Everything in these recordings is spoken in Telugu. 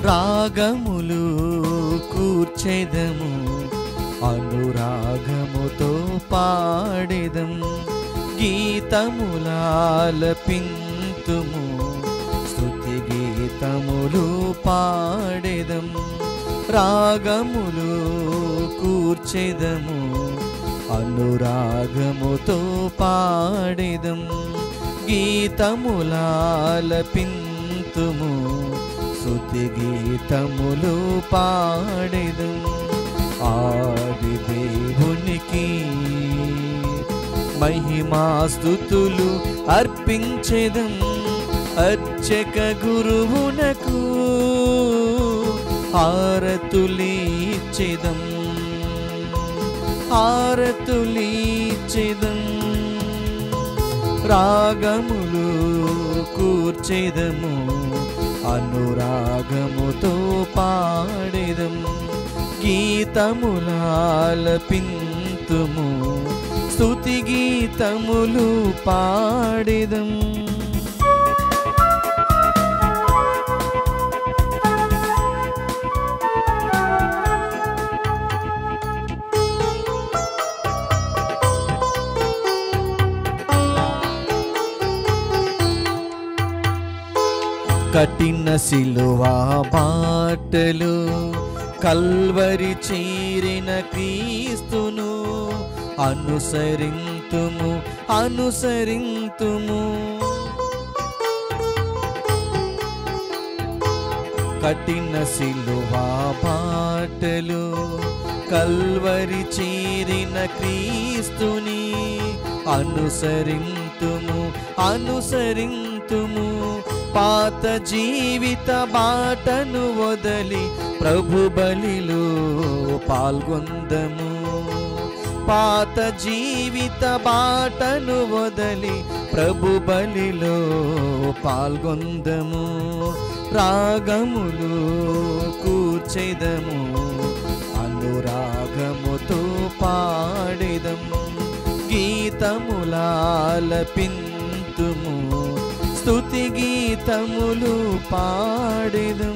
రాగములు కూర్చెదము అనురాగముతో పాడెదం గీతములాలపింతుము స్తుతి గీతములు పాడెదం రాగములు కూర్చెదము అనురాగముతో పాడెదం గీతములాలపింతుము శృతి గీతములు పాడెదం ఆది దేవునికి మహిమాస్తుతులు అర్పించెదం అర్చక గురువునకు హారతులీచెదం హారతులీచెదం రాగములు కూర్చెదము అనురాగముతో పాడెదం గీతములాలపింతుము స్తుతి గీతములు పాడెదం కఠిన సిలువా బాటలు కల్వరి చీరిన క్రీస్తును అనుసరింతుము అనుసరింతుము కఠిన సిలువా బాటలు కల్వరి చీరిన క్రీస్తుని అనుసరింతుము అనుసరింతుము పాత జీవిత బాటను వదలి ప్రభు బలిలో పాల్గొందము పాత జీవిత బాటను వదలి ప్రభు బలిలో పాల్గొందము రాగములు కూర్చెదము అనురాగముతో పాడెదము గీతములాలపింతుము స్తుతి గీతములు పాడెదం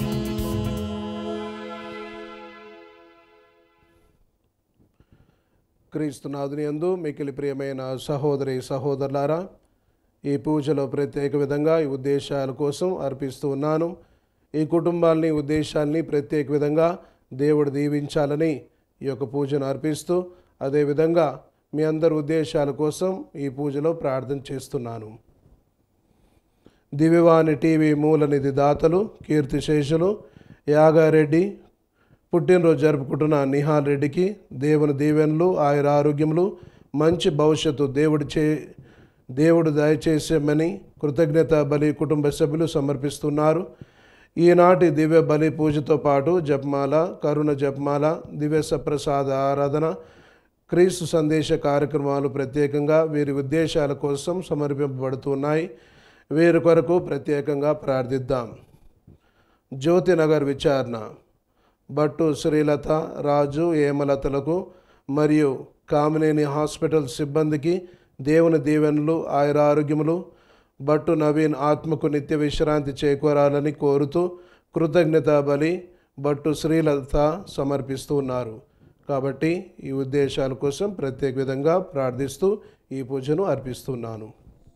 క్రీస్తునాథుని యందు మికిలి ప్రియమైన సహోదరి సహోదరులారా ఈ పూజలో ప్రత్యేక విధంగా ఈ ఉద్దేశాల కోసం అర్పిస్తూ ఉన్నాను ఈ కుటుంబాలని ఉద్దేశాల్ని ప్రత్యేక విధంగా దేవుడు దీవించాలని ఈ యొక్క పూజను అర్పిస్తూ అదేవిధంగా మీ అందరి ఉద్దేశాల కోసం ఈ పూజలో ప్రార్థన చేస్తున్నాను దివ్యవాణి టీవీ మూలనిధి దాతలు కీర్తిశేషులు యాగారెడ్డి పుట్టినరోజు జరుపుకుంటున్న నిహాల్ రెడ్డికి దేవుని దీవెనలు ఆయన ఆరోగ్యములు మంచి భవిష్యత్తు దేవుడి చే దేవుడు దయచేసామని కృతజ్ఞత బలి కుటుంబ సభ్యులు సమర్పిస్తున్నారు ఈనాటి దివ్య బలి పూజతో పాటు జపమాల కరుణ జపమాల దివ్య సప్రసాద ఆరాధన క్రీస్తు సందేశ కార్యక్రమాలు ప్రత్యేకంగా వీరి ఉద్దేశాల కోసం సమర్పింపబడుతున్నాయి వీరి కొరకు ప్రత్యేకంగా ప్రార్థిద్దాం జ్యోతినగర్ విచారణ భట్టు శ్రీలత రాజు ఏమలతలకు మరియు కామినేని హాస్పిటల్ సిబ్బందికి దేవుని దీవెనలు ఆయుర ఆరోగ్యములు భట్టు నవీన్ ఆత్మకు నిత్య విశ్రాంతి చేకూరాలని కోరుతూ కృతజ్ఞత బలి భట్టు శ్రీలత సమర్పిస్తూ ఉన్నారు కాబట్టి ఈ ఉద్దేశాల కోసం ప్రత్యేక విధంగా ప్రార్థిస్తూ ఈ పూజను అర్పిస్తున్నాను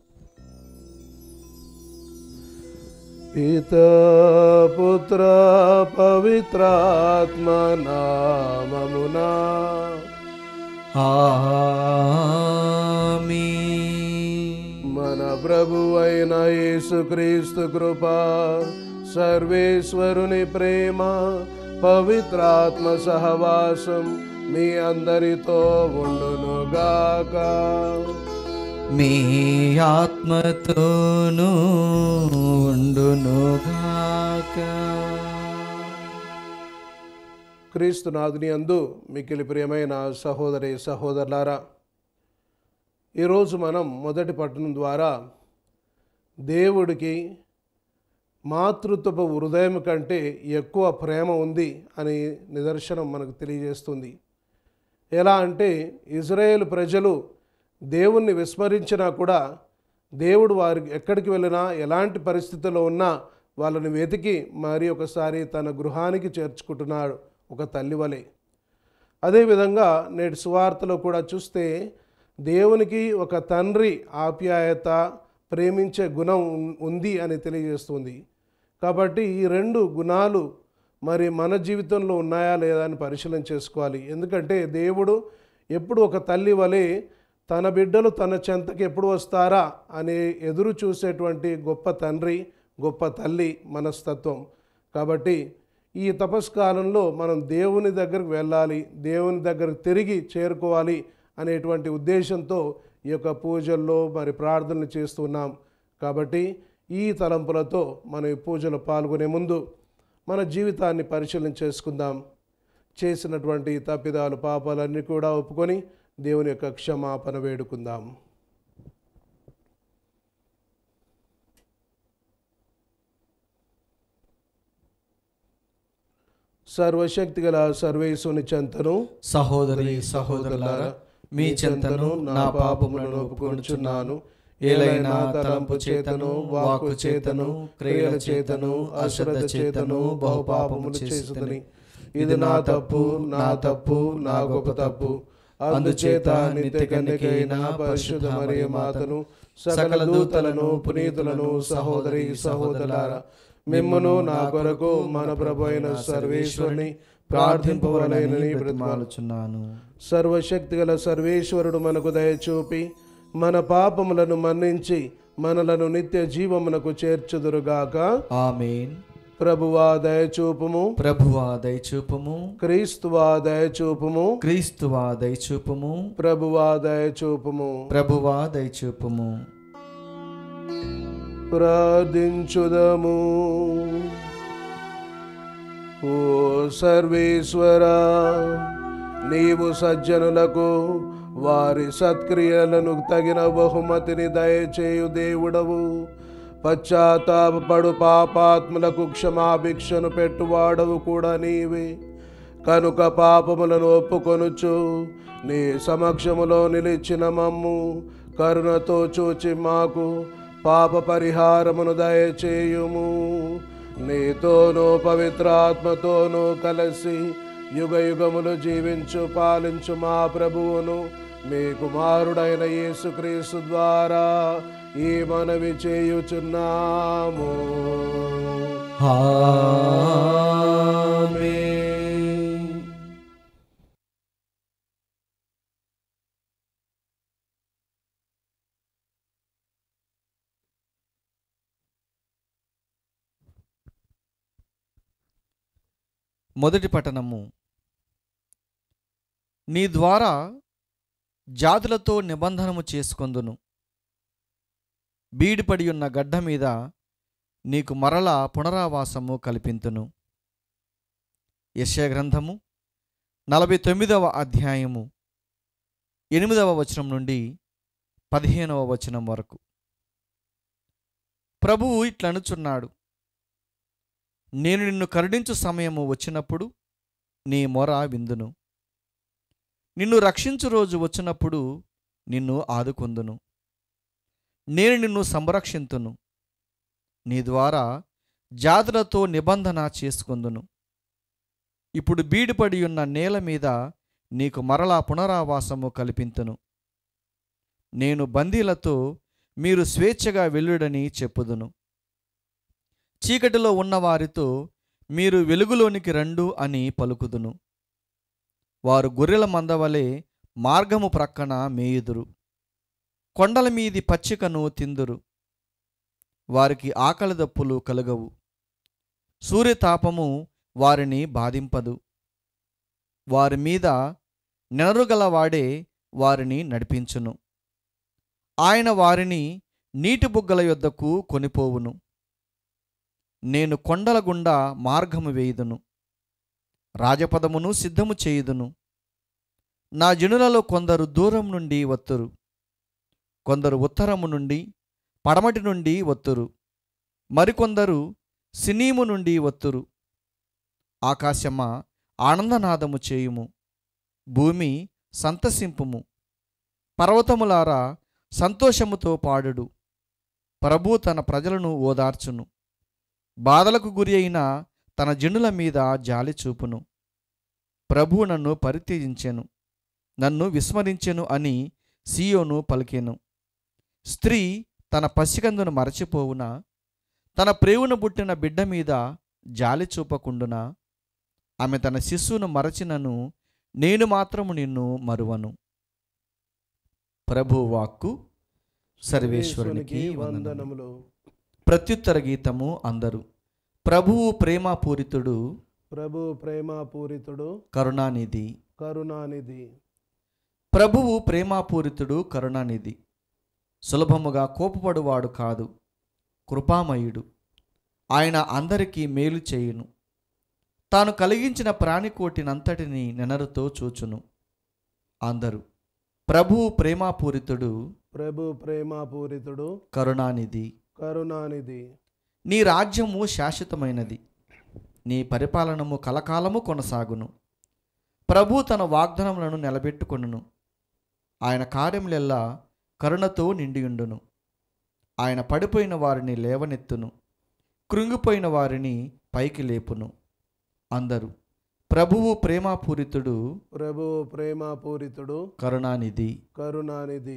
పితా పుత్ర పవిత్రాత్మ నామమునా ఆమేన్. మన ప్రభు అయిన యేసుక్రీస్తు కృప సర్వేశ్వరుని ప్రేమ పవిత్రాత్మ సహవాసం మీ అందరితో ఉండునుగాక మీ ఆత్మతోనూ ఉండునుగాక క్రీస్తునాథుని అందు మికిలి ప్రియమైన సహోదరి సహోదరులారా ఈరోజు మనం మొదటి పట్టణం ద్వారా దేవుడికి మాతృత్వపు హృదయం కంటే ఎక్కువ ప్రేమ ఉంది అని నిదర్శనం మనకు తెలియజేస్తుంది ఎలా అంటే ఇజ్రాయేల్ ప్రజలు దేవుణ్ణి విస్మరించినా కూడా దేవుడు వారికి ఎక్కడికి వెళ్ళినా ఎలాంటి పరిస్థితుల్లో ఉన్నా వాళ్ళని వెతికి మరి ఒకసారి తన గృహానికి చేర్చుకుంటున్నాడు ఒక తల్లి వలె అదేవిధంగా నేటి సువార్తలో కూడా చూస్తే దేవునికి ఒక తండ్రి ఆప్యాయత ప్రేమించే గుణం ఉన్- ఉంది అని తెలియజేస్తుంది కాబట్టి ఈ రెండు గుణాలు మరి మన జీవితంలో ఉన్నాయా లేదా అని పరిశీలన చేసుకోవాలి ఎందుకంటే దేవుడు ఎప్పుడు ఒక తల్లి వలె తన బిడ్డలు తన చెంతకి ఎప్పుడు వస్తారా అని ఎదురు చూసేటువంటి గొప్ప తండ్రి గొప్ప తల్లి మనస్తత్వం కాబట్టి ఈ తపస్కాలంలో మనం దేవుని దగ్గరకు వెళ్ళాలి దేవుని దగ్గరకు తిరిగి చేరుకోవాలి అనేటువంటి ఉద్దేశంతో ఈ యొక్క పూజల్లో మరి ప్రార్థనలు చేస్తున్నాం కాబట్టి ఈ తలంపులతో మనం ఈ పూజలో పాల్గొనే ముందు మన జీవితాన్ని పరిశీలన చేసుకుందాం చేసినటువంటి తప్పిదాలు పాపాలన్నీ కూడా ఒప్పుకొని దేవుని యొక్క క్షమాపణ వేడుకుందాం సర్వశక్తి గల సర్వేశ్వని చెంతను సహోదరి సహోదరులారా మీ చెంతను నా పాపములను ఒప్పుకొనుచున్నాను ఏలైనా తలంపు చేతను వాక్కు చేతను క్రియల చేతను అశ్రద్ధ చేతను బహుపాపములు చేస్తుందని ఇది నా తప్పు నా తప్పు నా గొప్ప తప్పు అందుచేత నిత్య కన్యకైన పరిశుద్ధ మరియ మాతను సకల దూతలను పునీతులను సహోదరి సహోదరులారా మిమ్మను నా కొరకు మన ప్రభు అయిన సర్వేశ్వరుని ప్రార్థింపవలనని బ్రతిమాలుచున్నాను సర్వశక్తి గల సర్వేశ్వరుడు మనకు దయచూపి మన పాపములను మన్నించి మనలను నిత్య జీవమునకు చేర్చుదురుగాక ఆమేన్ ప్రభువా దయచూపుము ప్రభువా దయచూపుము క్రీస్తువా దయచూపుము క్రీస్తువా దయచూపుము ప్రభువా దయచూపుము ప్రభువా దయచూపుము ప్రార్థించుదము ఓ సర్వేశ్వరా నీవు సజ్జనులకు వారి సత్క్రియలను తగిన బహుమతిని దయచేయు దేవుడవు పశ్చాత్తాపడు పాపాత్ములకు క్షమాభిక్షను పెట్టువాడవు కూడా నీవే కనుక పాపములను ఒప్పుకొనుచు నీ సమక్షములో నిలిచిన మమ్ము కరుణతో చూచి మాకు పాప పరిహారమును దయచేయుము నీతోనూ పవిత్రాత్మతోనూ కలిసి యుగ యుగములు జీవించు పాలించు మా ప్రభువును మీ కుమారుడైన యేసుక్రీస్తు ద్వారా ఈ మనవి చేయుచున్నాము ఆమేన్ మొదటి పట్టణము నీ ద్వారా జాతులతో నిబంధనము చేసుకొందును బీడిపడి ఉన్న గడ్డ మీద నీకు మరల పునరావాసము కల్పింతును యెషయా గ్రంథము నలభై తొమ్మిదవ అధ్యాయము ఎనిమిదవ వచనం నుండి పదిహేనవ వచనం వరకు ప్రభువు ఇట్లనుచున్నాడు నేను నిన్ను కరుణించు సమయము వచ్చినప్పుడు నీ మొర విందును నిన్ను రక్షించు రోజు వచ్చినప్పుడు నిన్ను ఆదుకొందును నేను నిన్ను సంరక్షింతును నీ ద్వారా జాతులతో నిబంధన చేసుకొందును ఇప్పుడు బీడుపడి ఉన్న నేల మీద నీకు మరలా పునరావాసము కల్పింతును నేను బందీలతో మీరు స్వేచ్ఛగా వెళ్ళుడని చెప్పుదును చీకటిలో ఉన్నవారితో మీరు వెలుగులోనికి రండు అని పలుకుదును వారు గొర్రెల మందవలే మార్గము ప్రక్కన మేయుదురు కొండల మీది పచ్చికను తిందురు వారికి ఆకలి దప్పులు కలుగవు సూర్యతాపము వారిని బాధింపదు వారి మీద నెనరుగలవాడే వారిని నడిపించును ఆయన వారిని నీటి బుగ్గల యొద్దకు కొనిపోవును నేను కొండల గుండా మార్గము వేయుదును రాజపదమును సిద్ధము చేయుదును నా జనులలో కొందరు దూరం నుండి వత్తురు కొందరు ఉత్తరము నుండి పడమటి నుండి వత్తురు మరికొందరు సినీము నుండి వత్తురు ఆకాశమా ఆనందనాదము చేయుము భూమి సంతసింపుము పర్వతములారా సంతోషముతో పాడుడు ప్రభు తన ప్రజలను ఓదార్చును బాధలకు గురి అయిన తన జనుల మీద జాలి చూపును ప్రభు నన్ను పరిత్యజించెను నన్ను విస్మరించెను అని సియోను పలికెను స్త్రీ తన పసికందును మరచిపోవునా తన ప్రేవున పుట్టిన బిడ్డ మీద జాలి చూపకుండునా ఆమె తన శిశువును మరచినను నేను మాత్రము నిన్ను మరువను ప్రభు వాక్కు సర్వేశ్వరునికి వందనములు వందనములు ప్రత్యుత్తర గీతము అందరు ప్రభువు ప్రేమపూరితుడు ప్రభు ప్రేమపూరితుడు కరుణానిధి కరుణానిధి ప్రభువు ప్రేమపూరితుడు కరుణానిధి సులభముగా కోపపడువాడు కాదు కృపామయుడు ఆయన అందరికీ మేలు చేయును తాను కలిగించిన ప్రాణికోటినంతటిని నెనరుతో చూచును అందరు ప్రభువు ప్రేమపూరితుడు ప్రభు ప్రేమపూరితుడు కరుణానిధి కరుణానిధి నీ రాజ్యము శాశ్వతమైనది నీ పరిపాలనము కలకాలము కొనసాగును ప్రభు తన వాగ్దానములను నిలబెట్టుకొనును ఆయన కార్యములెల్లా కరుణతో నిండియుండును ఆయన పడిపోయిన వారిని లేవనెత్తును కృంగిపోయిన వారిని పైకి లేపును అందరూ ప్రభువు ప్రేమపూరితుడు ప్రభు ప్రేమపూరితుడు కరుణానిధి కరుణానిధి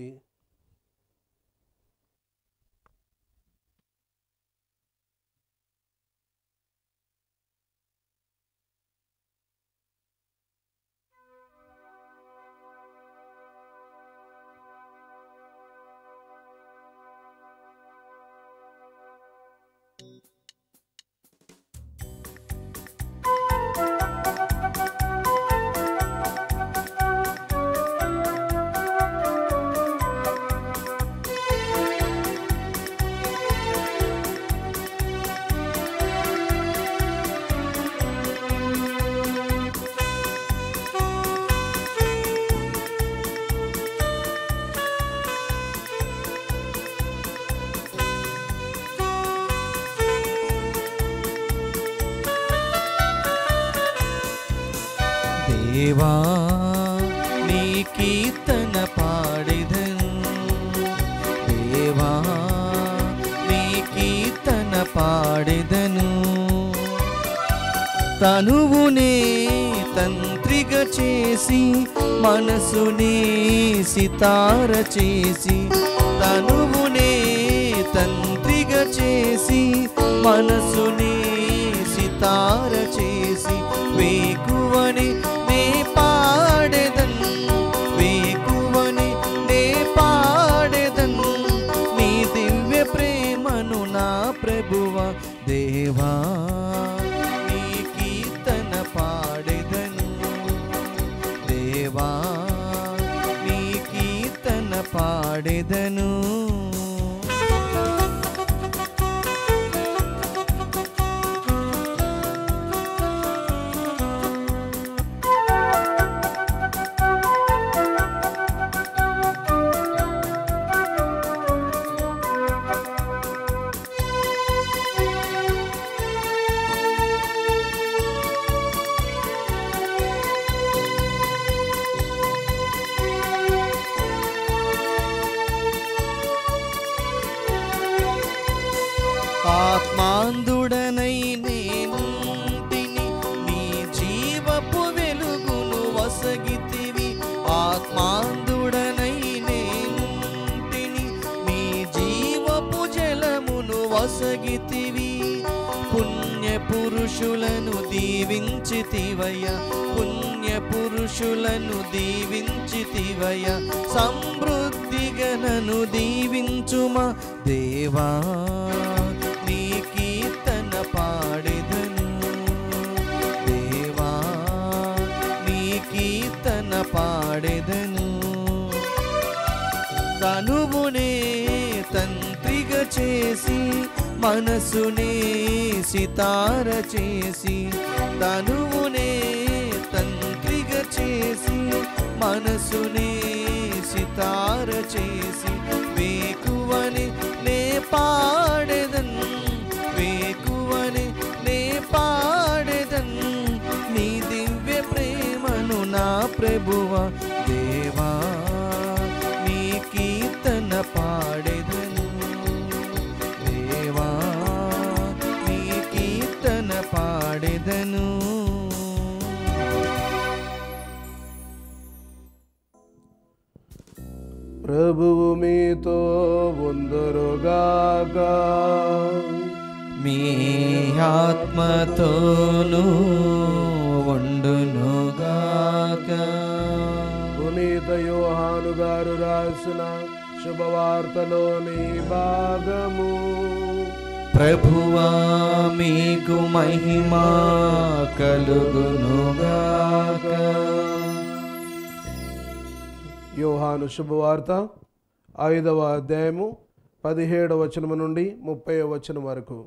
దేవా నీ కీర్తన పాడెదను దేవా నీ కీర్తన పాడెదను తనువునే తంత్రిగా చేసి మనసునే సితార చేసి తనువునే తంత్రిగా చేసి మనసునే సితార చేసి వేకువని నే పాడెదన్ వేకువని నే పాడెదన్ నీ దివ్య ప్రేమను నా ప్రభువ దేవా నీ కీర్తన పాడెదను దేవా నీ కీర్తన పాడెదను ఆత్మాందుడనై నేను తిని నీ జీవపు వెలుగును వసగితివి ఆత్మాందుడనై నేను తిని నీ జీవపు జలమును వసగితివి పుణ్య పురుషులను దీవించితివయ పుణ్య పురుషులను దీవించితివయ సమృద్ధిగా నన్ను దీవించుమా దేవా నీ కీర్తన పాడెదను దేవా నీ కీర్తన పాడెదను తనువునే తంత్రిగా చేసి మనసునే సితార చేసి తనువునే తంత్రిగా చేసి మనసునే సితార చేసి వేకువని నే పాడెదన్ వేకువని నే పాడెదన్ నీ దివ్య ప్రేమను నా ప్రభువ దేవా నీ కీర్తన పాడెదను దేవా నీ మీ ఆత్మతోనూ ఉండునుగాక పునీత యోహాను గారు రాసిన శుభవార్తలోని భాగము ప్రభువా మీకు మహిమా కలుగునుగాక యోహాను శుభవార్త ఐదవ అధ్యాయము పదిహేడవ వచనము నుండి ముప్పై వచనం వరకు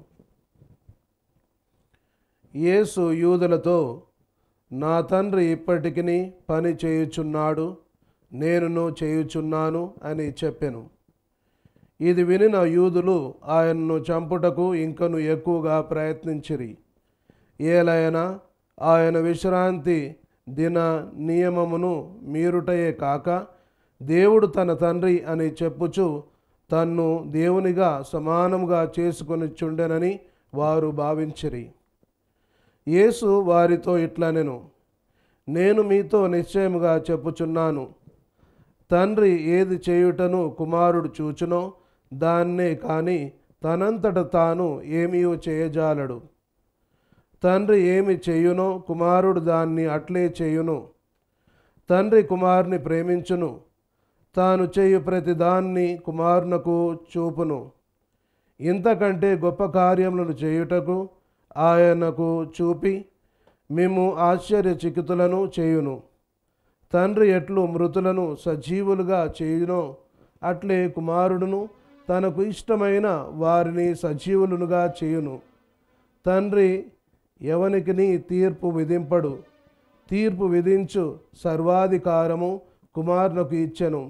యేసు యూదులతో నా తండ్రి ఇప్పటికిని పని చేయుచున్నాడు నేనును చేయుచున్నాను అని చెప్పెను ఇది వినిన యూదులు ఆయన్ను చంపుటకు ఇంకను ఎక్కువగా ప్రయత్నించిరి ఏలైనా ఆయన విశ్రాంతి దిన నియమమును మీరుటయే కాక దేవుడు తన తండ్రి అని చెప్పుచు తన్ను దేవునిగా సమానముగా చేసుకొని చుండెనని వారు భావించిరి యేసు వారితో ఇట్లనెను నేను మీతో నిశ్చయముగా చెప్పుచున్నాను తండ్రి ఏది చేయుటను కుమారుడు చూచునో దాన్నే కాని తనంతట తాను ఏమీ చేయజాలడు తండ్రి ఏమి చేయునో కుమారుడు దాన్ని అట్లే చేయును తండ్రి కుమారుని ప్రేమించును తాను చేయు ప్రతి దాన్ని కుమారునకు చూపును ఇంతకంటే గొప్ప కార్యములను చేయుటకు ఆయనకు చూపి మేము ఆశ్చర్యచకితులను చేయును తండ్రి ఎట్లు మృతులను సజీవులుగా చేయునో అట్లే కుమారుడును తనకు ఇష్టమైన వారిని సజీవులుగా చేయును తండ్రి ఎవనికిని తీర్పు విధింపడు తీర్పు విధించు సర్వాధికారము కుమారునకు ఇచ్చెను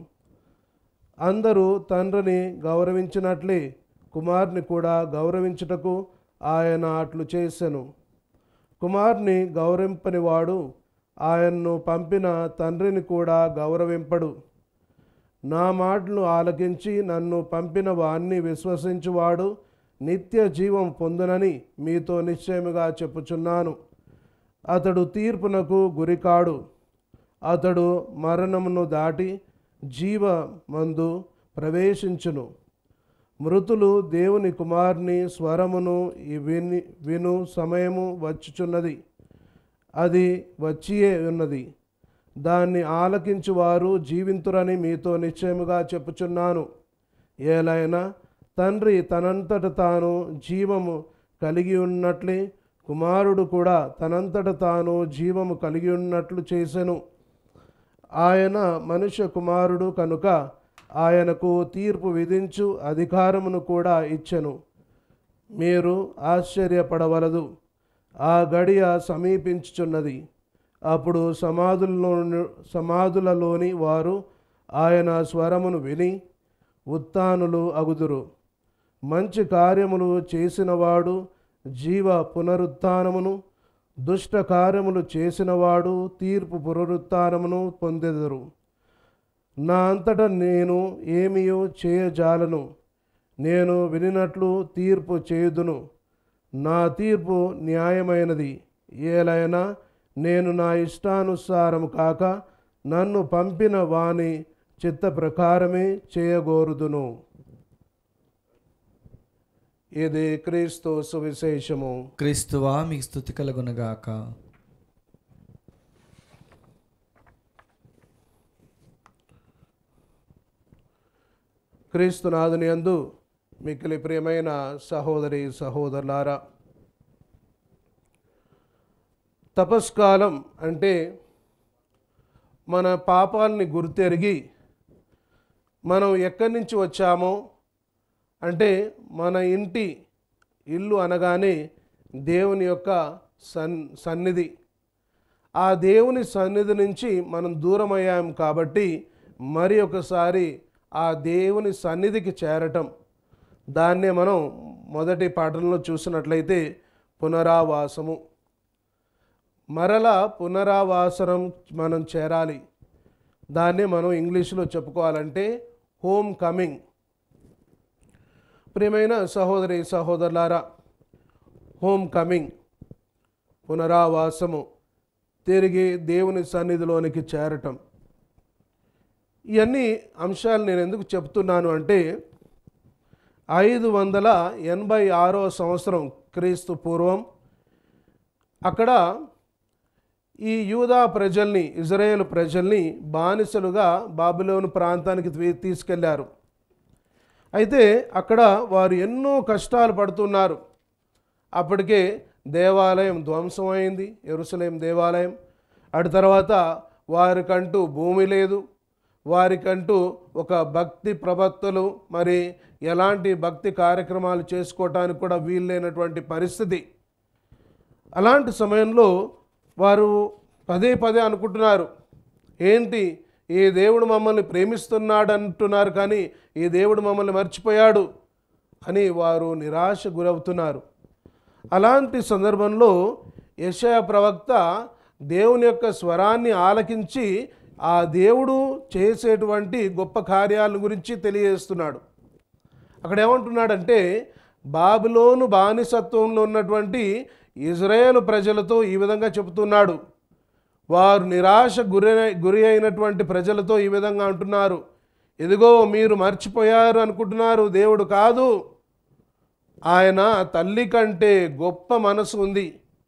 అందరూ తండ్రిని గౌరవించినట్లే కుమారుని కూడా గౌరవించుటకు ఆయన అట్లు చేసెను కుమారుని గౌరవింపనివాడు ఆయన్ను పంపిన తండ్రిని కూడా గౌరవింపడు నా మాటలు ఆలకించి నన్ను పంపిన వాణ్ణి విశ్వసించువాడు నిత్య జీవం పొందునని మీతో నిశ్చయముగా చెప్పుచున్నాను అతడు తీర్పునకు గురికాడు అతడు మరణమును దాటి జీవమందు ప్రవేశించును మృతులు దేవుని కుమారుని స్వరమును ఈ విని విను సమయము వచ్చుచున్నది అది వచ్చియే ఉన్నది దాన్ని ఆలకించు వారు జీవింతురని మీతో నిశ్చయముగా చెప్పుచున్నాను ఏలైనా తండ్రి తనంతట తాను జీవము కలిగి ఉన్నట్లే కుమారుడు కూడా తనంతట తాను జీవము కలిగి ఉన్నట్లు చేసెను ఆయన మనుష్య కుమారుడు కనుక ఆయనకు తీర్పు విధించు అధికారమును కూడా ఇచ్చెను మీరు ఆశ్చర్యపడవలదు ఆ గడియ సమీపించుచున్నది అప్పుడు సమాధుల్లో సమాధులలోని వారు ఆయన స్వరమును విని ఉత్తానులు అగుదురు మంచి కార్యములు చేసినవాడు జీవ పునరుత్నమును దుష్ట కార్యములు చేసినవాడు తీర్పు పునరుత్నమును పొందెదరు నా అంతటా నేను ఏమియో చేయజాలను నేను వినినట్లు తీర్పు చేయుదును నా తీర్పు న్యాయమైనది ఏలైనా నేను నా ఇష్టానుసారము కాక నన్ను పంపిన వాని చిత్త ప్రకారమే చేయగోరుదును ఇది క్రీస్తు సువిశేషము క్రీస్తువా మీకు స్థుతి కలుగునగాక క్రీస్తునాథుని యందు మిక్కిలి ప్రియమైన సహోదరి సహోదరులారా తపస్కాలం అంటే మన పాపాలని గుర్తెరిగి మనం ఎక్కడి నుంచి వచ్చామో అంటే మన ఇంటి ఇల్లు అనగానే దేవుని యొక్క సన్ సన్నిధి ఆ దేవుని సన్నిధి నుంచి మనం దూరం అయ్యాం కాబట్టి మరి ఒకసారి ఆ దేవుని సన్నిధికి చేరటం దాన్నే మనం మొదటి పాఠంలో చూసినట్లయితే పునరావాసము మరలా పునరావాసనం మనం చేరాలి దాన్నే మనం ఇంగ్లీష్లో చెప్పుకోవాలంటే హోమ్ కమింగ్ ప్రియమైన సహోదరి సహోదరులారా హోమ్ కమింగ్ పునరావాసము తిరిగి దేవుని సన్నిధిలోనికి చేరటం ఇవన్నీ అంశాలు నేను ఎందుకు చెప్తున్నాను అంటే ఐదు వందల ఎనభై ఆరో సంవత్సరం క్రీస్తు పూర్వం అక్కడ ఈ యూదా ప్రజల్ని ఇజ్రాయేల్ ప్రజల్ని బానిసలుగా బాబిలోను ప్రాంతానికి తీ- తీసుకెళ్లారు అయితే అక్కడ వారు ఎన్నో కష్టాలు పడుతున్నారు అప్పటికే దేవాలయం ధ్వంసమైంది ఎరుసలేం దేవాలయం అటు తర్వాత వారికంటూ భూమి లేదు వారికంటూ ఒక భక్తి ప్రవక్తలు మరి ఎలాంటి భక్తి కార్యక్రమాలు చేసుకోవటానికి కూడా వీల్లేనటువంటి పరిస్థితి అలాంటి సమయంలో వారు పదే పదే అనుకుంటున్నారు ఏంటి ఈ దేవుడు మమ్మల్ని ప్రేమిస్తున్నాడు అంటున్నారు కానీ ఈ దేవుడు మమ్మల్ని మర్చిపోయాడు అని వారు నిరాశ గురవుతున్నారు అలాంటి సందర్భంలో యెషయా ప్రవక్త దేవుని యొక్క స్వరాన్ని ఆలకించి ఆ దేవుడు చేసేటువంటి గొప్ప కార్యాల గురించి తెలియజేస్తున్నాడు అక్కడ ఏమంటున్నాడంటే బాబిలోను బానిసత్వంలో ఉన్నటువంటి ఇజ్రాయేల్ ప్రజలతో ఈ విధంగా చెబుతున్నాడు వారు నిరాశ గురి గురి అయినటువంటి ప్రజలతో ఈ విధంగా అంటున్నారు ఇదిగో మీరు మర్చిపోయారు అనుకుంటున్నారు దేవుడు కాదు ఆయన తల్లి కంటే గొప్ప మనసు ఉంది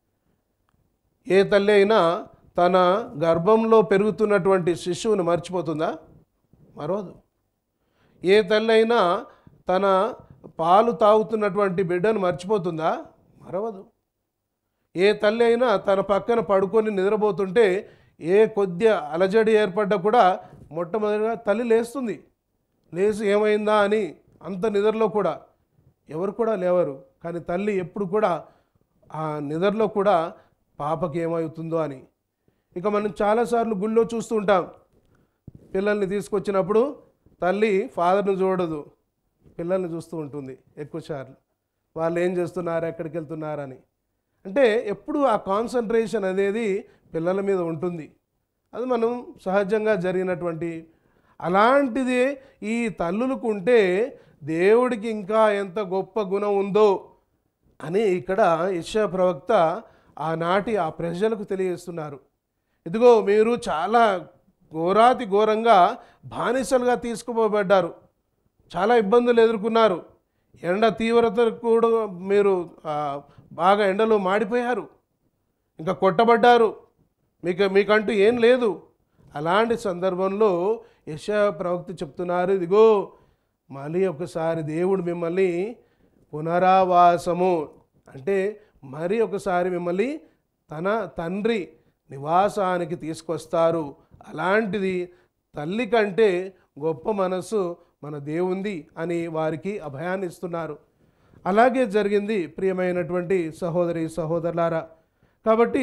ఏ తల్లి అయినా తన గర్భంలో పెరుగుతున్నటువంటి శిశువుని మర్చిపోతుందా మరోదు ఏ తల్లి అయినా తన పాలు తాగుతున్నటువంటి బిడ్డను మర్చిపోతుందా మరవదు ఏ తల్లి అయినా తన పక్కన పడుకొని నిద్రపోతుంటే ఏ కొద్ది అలజడి ఏర్పడ్డా కూడా మొట్టమొదటిగా తల్లి లేస్తుంది లేచి ఏమైందా అని అంత నిద్రలో కూడా ఎవరు కూడా లేవరు కానీ తల్లి ఎప్పుడు కూడా ఆ నిద్రలో కూడా పాపకి ఏమవుతుందో అని ఇక మనం చాలాసార్లు గుళ్ళో చూస్తూ ఉంటాం పిల్లల్ని తీసుకొచ్చినప్పుడు తల్లి ఫాదర్ని చూడదు పిల్లల్ని చూస్తూ ఉంటుంది ఎక్కువ సార్లు వాళ్ళు ఏం చేస్తున్నారు ఎక్కడికి వెళ్తున్నారని అంటే ఎప్పుడు ఆ కాన్సన్ట్రేషన్ అనేది పిల్లల మీద ఉంటుంది అది మనం సహజంగా జరిగినటువంటి అలాంటిది ఈ తల్లులకు ఉంటే దేవుడికి ఇంకా ఎంత గొప్ప గుణం ఉందో అని ఇక్కడ ఇషా ప్రవక్త ఆనాటి ఆ ప్రజలకు తెలియజేస్తున్నారు ఇదిగో మీరు చాలా ఘోరాతి ఘోరంగా బానిసలుగా తీసుకుపోబడ్డారు చాలా ఇబ్బందులు ఎదుర్కొన్నారు ఎండ తీవ్రత కూడా మీరు ఆ, బాగా ఎండలో మాడిపోయారు ఇంకా కొట్టబడ్డారు మీకు మీకంటూ ఏం లేదు అలాంటి సందర్భంలో యశ ప్రవక్త చెప్తున్నారు ఇదిగో మళ్ళీ ఒకసారి దేవుడు మిమ్మల్ని పునరావాసము అంటే మరి ఒకసారి మిమ్మల్ని తన తండ్రి నివాసానికి తీసుకొస్తారు అలాంటిది తల్లి కంటే గొప్ప మనసు మన దేవుంది అని వారికి అభయాన్ని ఇస్తున్నారు అలాగే జరిగింది ప్రియమైనటువంటి సహోదరి సహోదరులారా కాబట్టి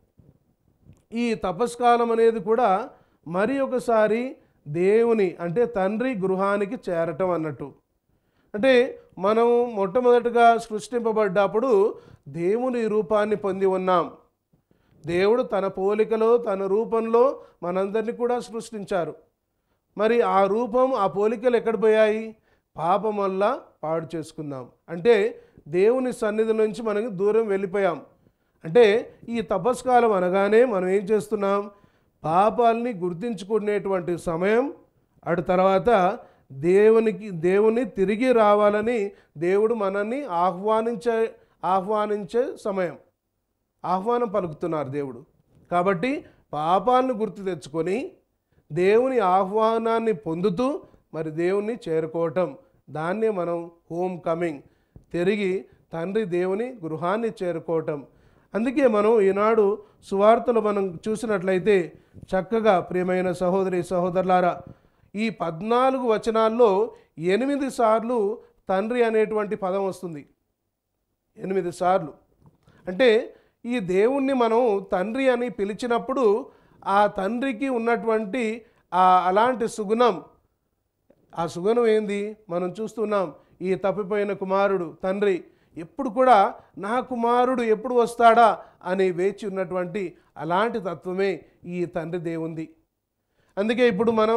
ఈ తపస్కాలం అనేది కూడా మరి ఒకసారి దేవుని అంటే తండ్రి గృహానికి చేరటం అన్నట్టు అంటే మనం మొట్టమొదటిగా సృష్టింపబడ్డప్పుడు దేవుని రూపాన్ని పొంది ఉన్నాం దేవుడు తన పోలికలో తన రూపంలో మనందరినీ కూడా సృష్టించారు మరి ఆ రూపం ఆ పోలికలు ఎక్కడ పోయాయి పాపం వల్ల పాడు చేసుకున్నాం అంటే దేవుని సన్నిధి నుంచి మనకి దూరం వెళ్ళిపోయాం అంటే ఈ తపస్కాలం అనగానే మనం ఏం చేస్తున్నాం పాపాలని గుర్తించుకునేటువంటి సమయం అటు తర్వాత దేవునికి దేవుని తిరిగి రావాలని దేవుడు మనల్ని ఆహ్వానించే ఆహ్వానించే సమయం ఆహ్వానం పలుకుతున్నారు దేవుడు కాబట్టి పాపాలను గుర్తు తెచ్చుకొని దేవుని ఆహ్వానాన్ని పొందుతూ మరి దేవుణ్ణి చేరుకోవటం దాన్నే మనం హోమ్ కమింగ్ తిరిగి తండ్రి దేవుని గృహాన్ని చేరుకోవటం అందుకే మనం ఈనాడు సువార్తలు మనం చూసినట్లయితే చక్కగా ప్రియమైన సహోదరి సహోదరులారా ఈ పద్నాలుగు వచనాల్లో ఎనిమిది సార్లు తండ్రి అనేటువంటి పదం వస్తుంది ఎనిమిది సార్లు అంటే ఈ దేవుణ్ణి మనం తండ్రి అని పిలిచినప్పుడు ఆ తండ్రికి ఉన్నటువంటి ఆ అలాంటి సుగుణం ఆ సుగుణం ఏంది మనం చూస్తున్నాం ఈ తప్పిపోయిన కుమారుడు తండ్రి ఎప్పుడు కూడా నా కుమారుడు ఎప్పుడు వస్తాడా అని వేచి ఉన్నటువంటి అలాంటి తత్వమే ఈ తండ్రి దేవుంది అందుకే ఇప్పుడు మనం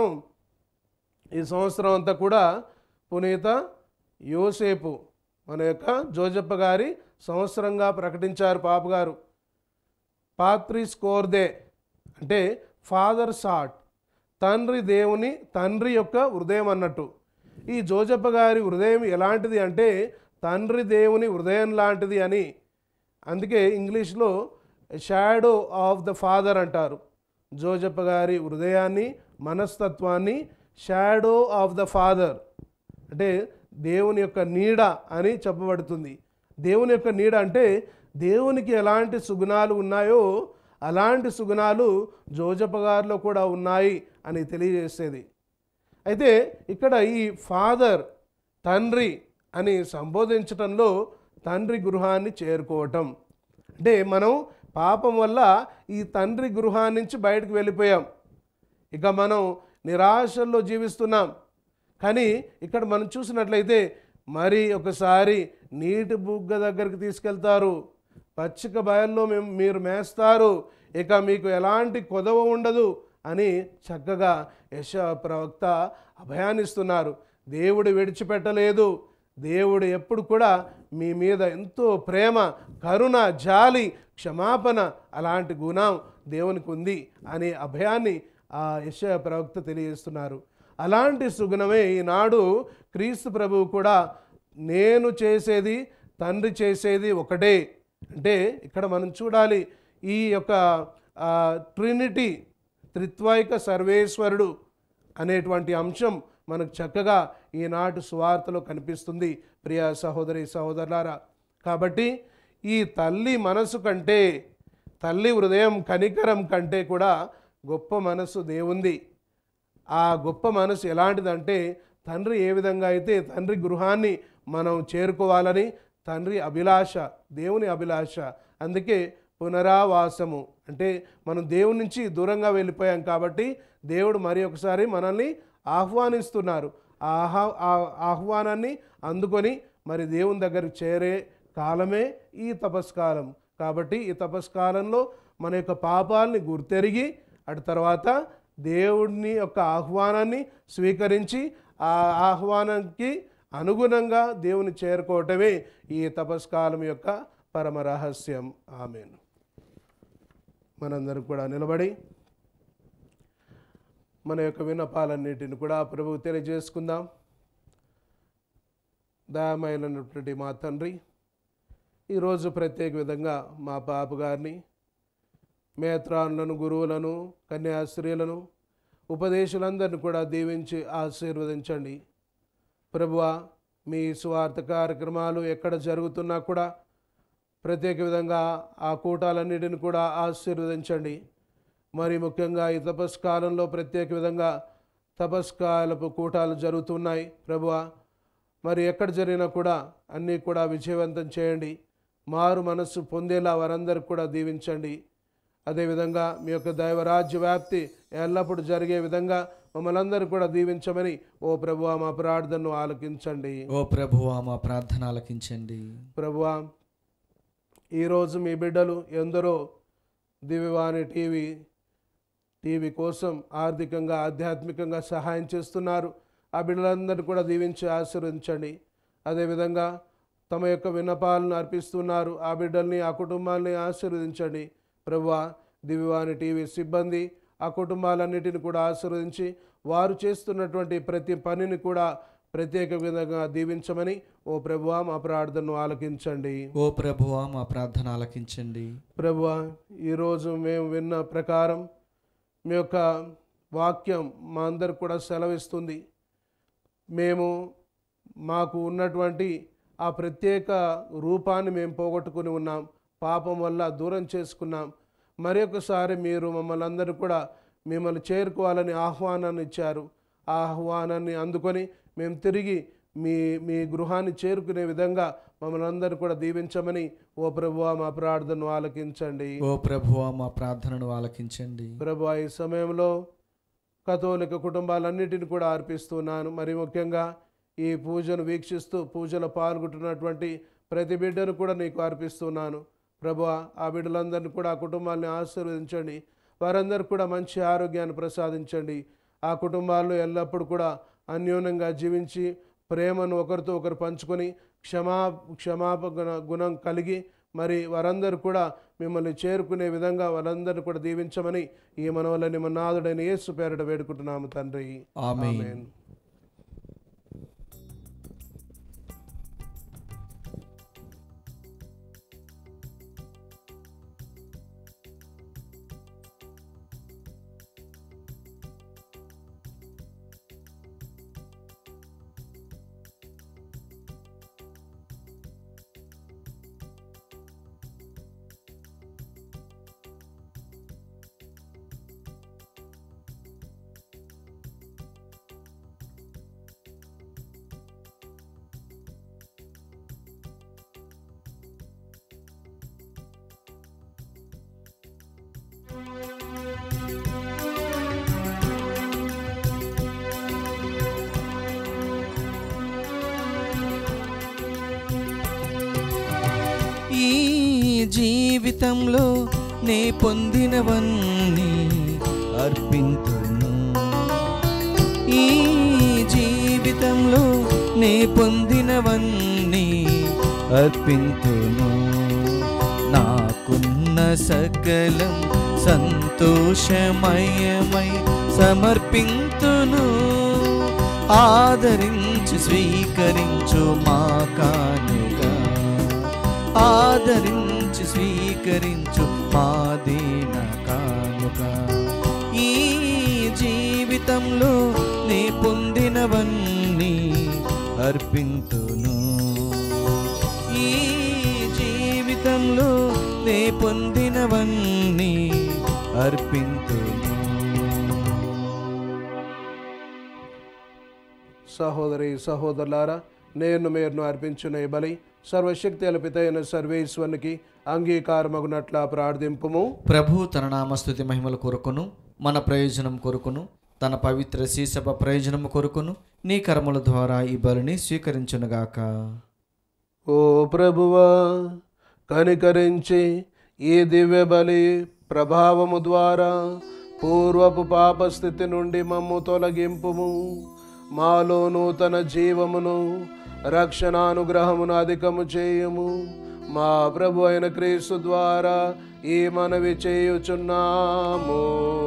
ఈ సంవత్సరం అంతా కూడా పునీత యోసేపు మన యొక్క జోజప్ప గారి సంవత్సరంగా ప్రకటించారు పాపగారు పాత్రిస్ కోర్దే అంటే ఫాదర్ సాట్ తండ్రి దేవుని తండ్రి యొక్క హృదయం అన్నట్టు ఈ జోజప్ప గారి హృదయం ఎలాంటిది అంటే తండ్రి దేవుని హృదయం లాంటిది అని అందుకే ఇంగ్లీష్లో షాడో ఆఫ్ ద ఫాదర్ అంటారు జోజప్ప గారి హృదయాన్ని మనస్తత్వాన్ని షాడో ఆఫ్ ద ఫాదర్ అంటే దేవుని యొక్క నీడ అని చెప్పబడుతుంది దేవుని యొక్క నీడ అంటే దేవునికి ఎలాంటి సుగుణాలు ఉన్నాయో అలాంటి సుగుణాలు జోజప్ప గారిలో కూడా ఉన్నాయి అని తెలియజేసేది అయితే ఇక్కడ ఈ ఫాదర్ తండ్రి అని సంబోధించటంలో తండ్రి గృహాన్ని చేరుకోవటం అంటే మనం పాపం వల్ల ఈ తండ్రి గృహాన్ని నుంచి బయటకు వెళ్ళిపోయాం ఇక మనం నిరాశల్లో జీవిస్తున్నాం కానీ ఇక్కడ మనం చూసినట్లయితే మరి ఒకసారి నీటి బుగ్గ దగ్గరికి తీసుకెళ్తారు పచ్చిక బయల్లో మేము మీరు మేస్తారు ఇక మీకు ఎలాంటి కొదవ ఉండదు అని చక్కగా యశ ప్రవక్త అభయాన్నిస్తున్నారు దేవుడు విడిచిపెట్టలేదు దేవుడు ఎప్పుడు కూడా మీ మీద ఎంతో ప్రేమ కరుణ జాలి క్షమాపణ అలాంటి గుణం దేవునికి ఉంది అనే అభయాన్ని ఆ యశ ప్రవక్త తెలియజేస్తున్నారు అలాంటి సుగుణమే ఈనాడు క్రీస్తు ప్రభువు కూడా నేను చేసేది తండ్రి చేసేది ఒకటే అంటే ఇక్కడ మనం చూడాలి ఈ యొక్క ఆ, ట్రినిటీ త్రిత్వైక సర్వేశ్వరుడు అనేటువంటి అంశం మనకు చక్కగా ఈనాటి సువార్తలో కనిపిస్తుంది ప్రియ సహోదరి సహోదరులారా కాబట్టి ఈ తల్లి మనసు కంటే తల్లి హృదయం కనికరం కంటే కూడా గొప్ప మనసు దేవుంది ఆ గొప్ప మనసు ఎలాంటిదంటే తండ్రి ఏ విధంగా అయితే తండ్రి గృహాన్ని మనం చేరుకోవాలని తండ్రి అభిలాష దేవుని అభిలాష అందుకే పునరావాసము అంటే మనం దేవుని నుంచి దూరంగా వెళ్ళిపోయాం కాబట్టి దేవుడు మరి ఒకసారి మనల్ని ఆహ్వానిస్తున్నారు ఆ ఆహ్వా ఆ ఆహ్వానాన్ని అందుకొని మరి దేవుని దగ్గరికి చేరే కాలమే ఈ తపస్కాలం కాబట్టి ఈ తపస్కాలంలో మన యొక్క పాపాలని గుర్తెరిగి అటు తర్వాత దేవుడిని యొక్క ఆహ్వానాన్ని స్వీకరించి ఆ ఆహ్వానానికి అనుగుణంగా దేవుని చేరుకోవటమే ఈ తపస్కాలం యొక్క పరమ రహస్యం ఆమెను మనందరం కూడా నిలబడి మన యొక్క విన్నపాలన్నిటిని కూడా ప్రభు తెలియజేసుకుందాం దయామయులైనటువంటి మా తండ్రి ఈరోజు ప్రత్యేక విధంగా మా పాప గారిని మేత్రాన్లను గురువులను కన్యాస్త్రీలను ఉపదేశులందరిని కూడా దీవించి ఆశీర్వదించండి ప్రభువా మీ స్వార్థ కార్యక్రమాలు ఎక్కడ జరుగుతున్నా కూడా ప్రత్యేక విధంగా ఆ కూటాలన్నిటిని కూడా ఆశీర్వదించండి మరి ముఖ్యంగా ఈ తపస్కాలంలో ప్రత్యేక విధంగా తపస్కాలపు కూటాలు జరుగుతున్నాయి ప్రభువా మరి ఎక్కడ జరిగినా కూడా అన్నీ కూడా విజయవంతం చేయండి మారు మనస్సు పొందేలా వారందరికి కూడా దీవించండి అదేవిధంగా మీ యొక్క దైవరాజ్య వ్యాప్తి ఎల్లప్పుడూ జరిగే విధంగా మమ్మల్ని అందరూ కూడా దీవించమని ఓ ప్రభువా మా ప్రార్థనను ఆలకించండి ఓ ప్రభువా మా ప్రార్థన ఆలకించండి ప్రభువా ఈరోజు మీ బిడ్డలు ఎందరో దివ్యవాణి టీవీ టీవీ కోసం ఆర్థికంగా ఆధ్యాత్మికంగా సహాయం చేస్తున్నారు ఆ బిడ్డలందరినీ కూడా దీవించి ఆశీర్వదించండి అదేవిధంగా తమ యొక్క విన్నపాలను అర్పిస్తున్నారు ఆ బిడ్డల్ని ఆ కుటుంబాన్ని ఆశీర్వదించండి ప్రభువా దివ్యవాణి టీవీ సిబ్బంది ఆ కుటుంబాలన్నిటిని కూడా ఆశీర్వదించి వారు చేస్తున్నటువంటి ప్రతి పనిని కూడా ప్రత్యేక విధంగా దీవించమని ఓ ప్రభువా మా ప్రార్థనను ఆలకించండి ఓ ప్రభువా మా ప్రార్థన ఆలకించండి ప్రభువా ఈరోజు మేము విన్న ప్రకారం మీ యొక్క వాక్యం మా అందరికి కూడా సెలవిస్తుంది మేము మాకు ఉన్నటువంటి ఆ ప్రత్యేక రూపాన్ని మేము పోగొట్టుకుని ఉన్నాం పాపం వల్ల దూరం చేసుకున్నాం మరి ఒకసారి మీరు మమ్మల్ని అందరూ కూడా మిమ్మల్ని చేరుకోవాలని ఆహ్వానాన్ని ఇచ్చారు ఆ ఆహ్వానాన్ని అందుకొని మేము తిరిగి మీ మీ గృహాన్ని చేరుకునే విధంగా మమ్మల్ని అందరూ కూడా దీవించమని ఓ ప్రభువా మా ప్రార్థనను ఆలకించండి ఓ ప్రభువా మా ప్రార్థనను ఆలకించండి ప్రభు ఈ సమయంలో కథోలిక కుటుంబాలన్నిటిని కూడా అర్పిస్తున్నాను మరి ముఖ్యంగా ఈ పూజను వీక్షిస్తూ పూజలో పాల్గొంటున్నటువంటి ప్రతి బిడ్డను కూడా నీకు అర్పిస్తున్నాను ప్రభు ఆ బిడ్డలందరినీ కూడా ఆ కుటుంబాన్ని ఆశీర్వదించండి వారందరూ కూడా మంచి ఆరోగ్యాన్ని ప్రసాదించండి ఆ కుటుంబాల్లో ఎల్లప్పుడూ కూడా అన్యోన్యంగా జీవించి ప్రేమను ఒకరితో ఒకరు పంచుకొని క్షమా క్షమాపణ గుణం కలిగి మరి వారందరూ కూడా మిమ్మల్ని చేరుకునే విధంగా వారందరిని కూడా దీవించమని ఈ మనవలని మన నాదుడైన యేసు పేరట వేడుకుంటున్నాము తండ్రి ఆమేన్ ఆమేన్ ఈ జీవితంలో నే పొందినవన్నీ అర్పింతును ఈ జీవితంలో నే పొందినవన్నీ అర్పింతును నాకున్న సకలం సంతోషమయమై సమర్పింతును ఆదరించి స్వీకరించు మా కానుగా ఆదరించి స్వీకరించు మాదీన కానుక ఈ జీవితంలో నీ పొందినవన్నీ అర్పింతును ఈ జీవితంలో నే పొందినవన్నీ అర్పింతును సహోదరి సహోదరులారా నేను మీరును అర్పించిన ఈ బలి సర్వశక్తి అల్పితైన సర్వేశ్వరునికి అంగీకారమగునట్ల ప్రార్థింపుము ప్రభు తన నామస్తుతి మహిమల కొరకును మన ప్రయోజనం కొరకును తన పవిత్ర శీసభ ప్రయోజనము కొరకును నీ కర్మల ద్వారా ఈ బలిని స్వీకరించునుగాక ఓ ప్రభువా కనికరించి ఈ దివ్య బలి ప్రభావము ద్వారా పూర్వపు పాప స్థితి నుండి మమ్ము తొలగింపుము మాలో నూతన జీవమును రక్షణానుగ్రహమును అధికము చేయుము మా ప్రభు అయిన క్రీస్తు ద్వారా ఈ మనవి చేయుచున్నాము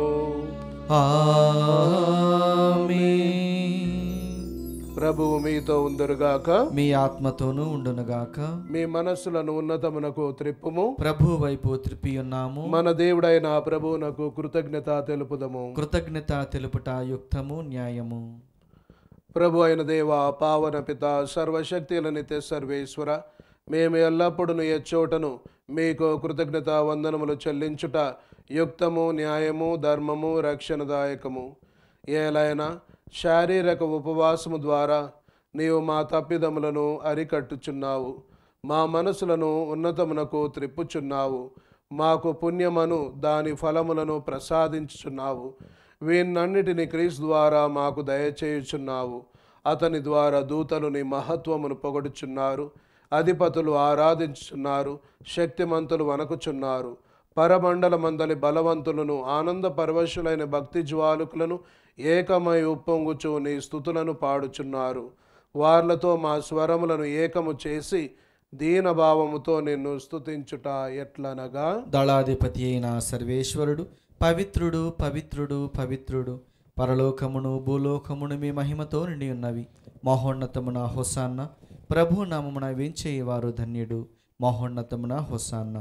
ఆమేన్. ప్రభువు మీతో ఉందరుగాక మీ ఆత్మతోనూ ఉండునుగాక మీ మనస్సులను ఉన్నతమునకు త్రిప్పుము ప్రభు వైపు త్రిప్పి ఉన్నాము మన దేవుడైన ప్రభువునకు కృతజ్ఞత తెలుపుదము కృతజ్ఞత తెలుపుట యుక్తము న్యాయము ప్రభు అయిన దేవ పావన పిత సర్వశక్తుల నిత్య సర్వేశ్వర మేము ఎల్లప్పుడూ ఎచ్చోటను మీకు కృతజ్ఞత వందనములు చెల్లించుట యుక్తము న్యాయము ధర్మము రక్షణదాయకము ఏలైనా శారీరక ఉపవాసము ద్వారా నీవు మా తప్పిదములను అరికట్టుచున్నావు మా మనసులను ఉన్నతమునకు త్రిప్పుచున్నావు మాకు పుణ్యమను దాని ఫలములను ప్రసాదించుచున్నావు వీన్నన్నిటిని క్రీస్తు ద్వారా మాకు దయచేయుచున్నావు అతని ద్వారా దూతలు నీ మహత్వమును పొగడుచున్నారు అధిపతులు ఆరాధించుచున్నారు శక్తిమంతులు వణకుచున్నారు పరమండల మందలి బలవంతులను ఆనంద పరవశులైన భక్తి జ్వాలుకులను ఏకమై ఉప్పొంగుచు నీ స్థుతులను పాడుచున్నారు వార్లతో మా స్వరములను ఏకము చేసి దీనభావముతో నిన్ను స్తుతించుట ఎట్లనగా దళాధిపతి అయిన సర్వేశ్వరుడు పవిత్రుడు పవిత్రుడు పవిత్రుడు పరలోకమును భూలోకమును మీ మహిమతో నిండి ఉన్నవి మహోన్నతమున హొసాన్న ప్రభు నామమున వేంచేయవారు ధన్యుడు మహోన్నతమున హొసాన్న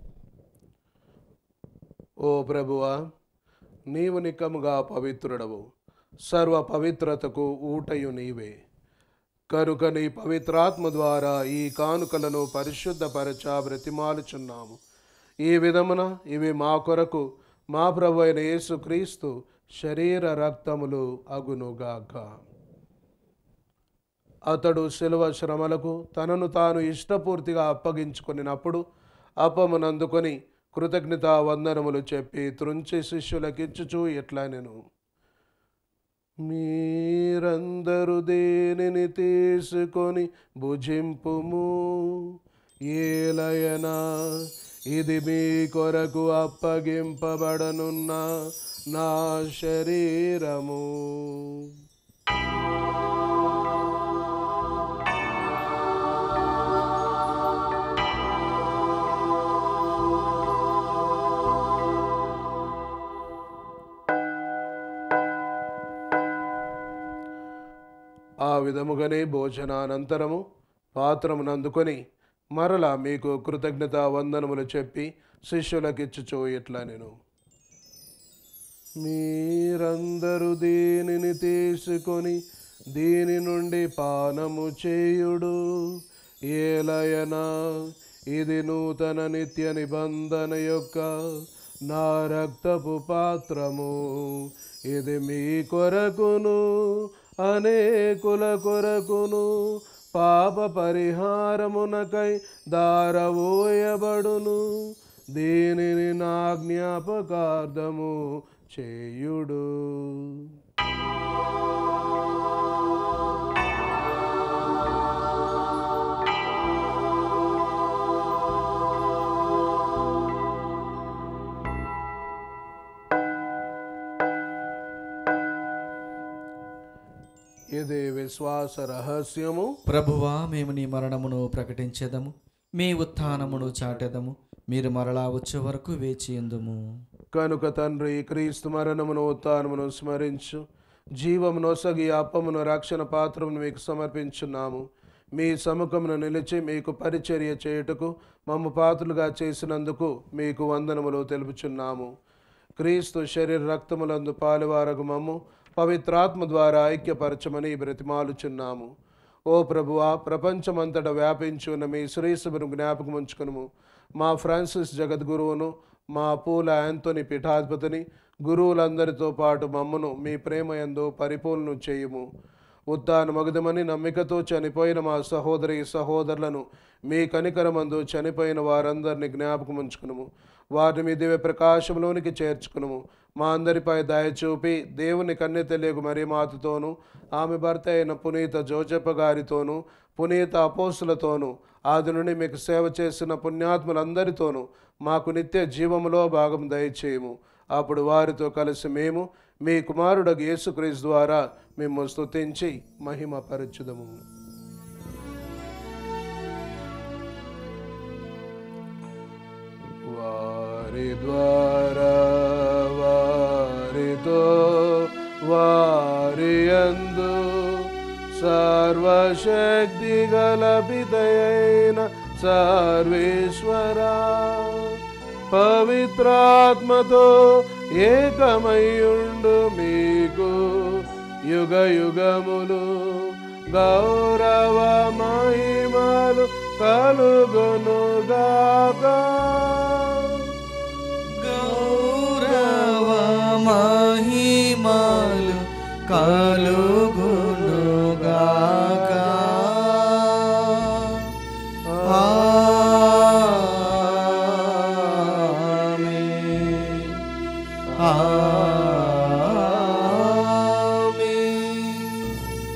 ఓ ప్రభువా నీవు నిక్కముగా పవిత్రుడవు సర్వ పవిత్రతకు ఊటయు నీవే కనుక నీ పవిత్రాత్మ ద్వారా ఈ కానుకలను పరిశుద్ధపరచ బ్రతిమాలుచున్నాము ఈ విధమున ఇవి మా కొరకు మా ప్రభు అయిన యేసుక్రీస్తు శరీర రక్తములు అగునుగాక అతడు శిలువ శ్రమలకు తనను తాను ఇష్టపూర్తిగా అప్పగించుకొనినప్పుడు అప్పమునందుకొని కృతజ్ఞత వందనములు చెప్పి త్రుంచి శిష్యులకిచ్చుచూ ఇట్లా నేను మీరందరూ దేనిని తీసుకొని భుజింపుము ఏలయనా ఇది మీ కొరకు అప్పగింపబడనున్న నా శరీరము ఆ విధముగానే భోజనానంతరము పాత్రమును అందుకొని మరలా మీకు కృతజ్ఞత వందనములు చెప్పి శిష్యులకిచ్చుచో ఇట్లా నేను మీరందరూ దీనిని తీసుకొని దీని నుండి పానము చేయుడు ఏలయనా ఇది నూతన నిత్య నిబంధన యొక్క నా రక్తపు పాత్రము ఇది మీ కొరకును అనేకుల కొరకును పాప పరిహారమునకై దారవోయబడును దీనిని నా జ్ఞాపకార్థము చేయుడు ఇది విశ్వాస రహస్యము ప్రభువా మేము నీ మరణమును ప్రకటించేదము మీ ఉత్థానమును చాటెదము మీరు మరలా వచ్చే వరకు వేచి ఎందుము కనుక తండ్రి క్రీస్తు మరణమును ఉత్థానమును స్మరించు జీవమును సగి అప్పమును రక్షణ పాత్రమును మీకు సమర్పించున్నాము మీ సముఖమును నిలిచి మీకు పరిచర్య చేయుటకు మమ్మ పాత్రలుగా చేసినందుకు మీకు వందనములు తెలుపుచున్నాము క్రీస్తు శరీర రక్తములందు పాలువారగు మమ్ము పవిత్రాత్మ ద్వారా ఐక్యపరచమని బ్రతిమాలుచున్నాము ఓ ప్రభువా ప్రపంచమంతటా వ్యాపించున్న మీ శ్రీసభను జ్ఞాపకం ఉంచుకును మా ఫ్రాన్సిస్ జగద్గురువును మా పూల యాంతోని పీఠాధిపతిని గురువులందరితో పాటు మమ్మను మీ ప్రేమ యందు పరిపూర్ణం చేయుము ఉత్తాన మగదమని నమ్మికతో చనిపోయిన మా సహోదరి సహోదరులను మీ కనికరమందు చనిపోయిన వారందరినీ జ్ఞాపకం ఉంచుకునుము వారిని మీ దివ్య ప్రకాశంలోనికి చేర్చుకునుము మా అందరిపై దయ చూపి దేవుని కన్నె తెలియకు మరి మాతతోనూ ఆమె భర్త అయిన పునీత జోజప్ప గారితోనూ పునీత అపోసులతోనూ ఆది నుండి మీకు సేవ చేసిన పుణ్యాత్ములందరితోనూ మాకు నిత్య జీవములో భాగం దయచేయము అప్పుడు వారితో కలిసి మేము మీ కుమారుడు యేసుక్రీస్తు ద్వారా మేము స్తుతించి మహిమ పరచుదము వారి ద్వారా వారితో వారి యందు సర్వశక్తి గల పితయైన సర్వేశ్వరా పవిత్రాత్మతో ఏకమయుండు మీకు యుగ యుగములు గౌరవ మహిమలు కలుగునుగాక గౌరవ మహిమలు కలుగునుగాక ఆమేన్. ఆమేన్.